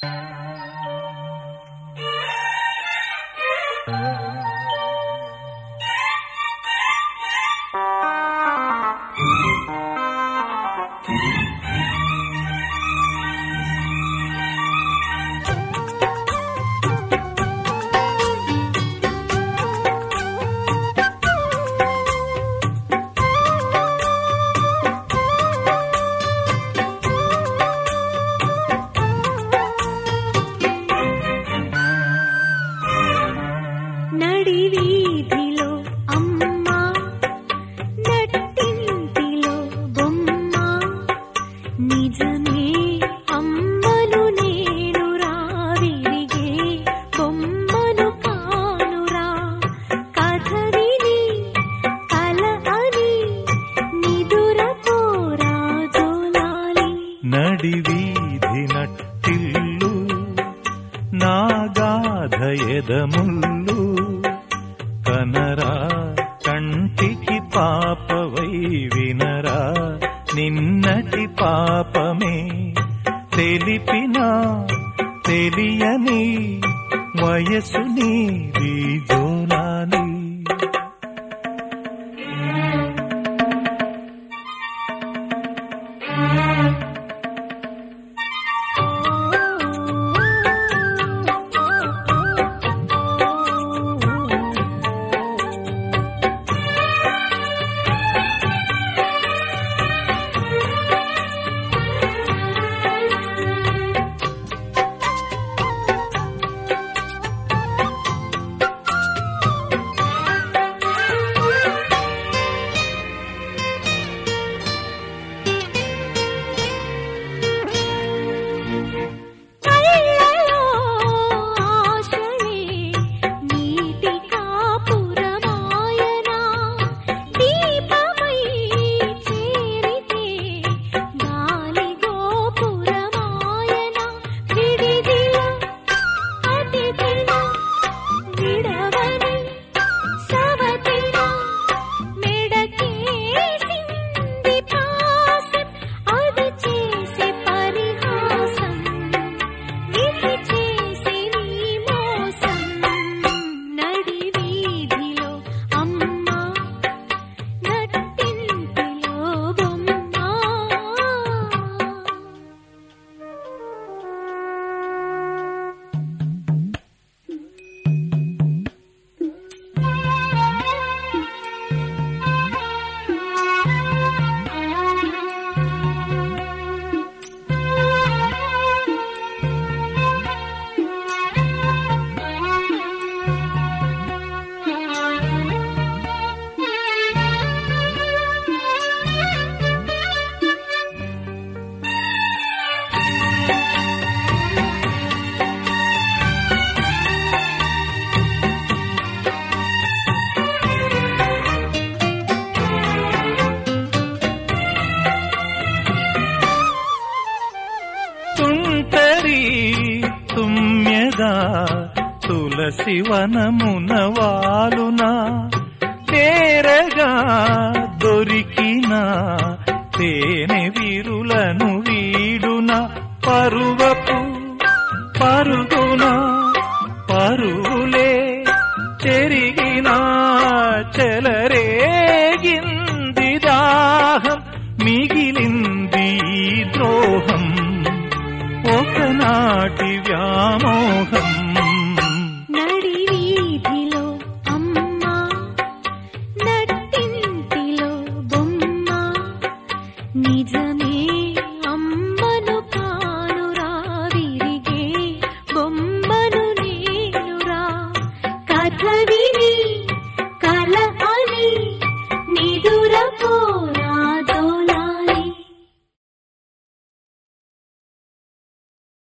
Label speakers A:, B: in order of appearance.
A: నడి వీధిలో అమ్మ నట్టింటిలో బొమ్మ నిజమే అమ్మను నేను రావిరిగే బొమ్మను కానురా కథ విని కల అని నిదుర పోరా జోలాలి
B: నడి వీధి నట్టిల్లు నాగాధ ఎదముల్లు కనరా కంటికి పాపవై వినరా నిన్నటి పాపమే తెలిపినా తెలియని వయసు నీది జోలాలి
A: కళ్ళలో ఆశలే నీటి కాపురమాయనా దీపమై చేరితే గాలి గోపురమాయనా విడిదిల అతిథిన విడవని సవతిన మెడకేసింది పాసం అది చేసే పరిహాసం విధి చేసే నీ మోసం నడి వీధిలో అమ్మ నట్టింటిలో బొమ్మ
B: తుంటరి తుమ్మెదా తులసి వనమున వాలునా తేరగా దొరికిన తేనె విరులను వీడున పరువపు పరుగున పరువులే చెరిగిన చెలరేగింది దాహం మిగిలింది ఈ ద్రోహం ఒకనాటి వ్యామోహం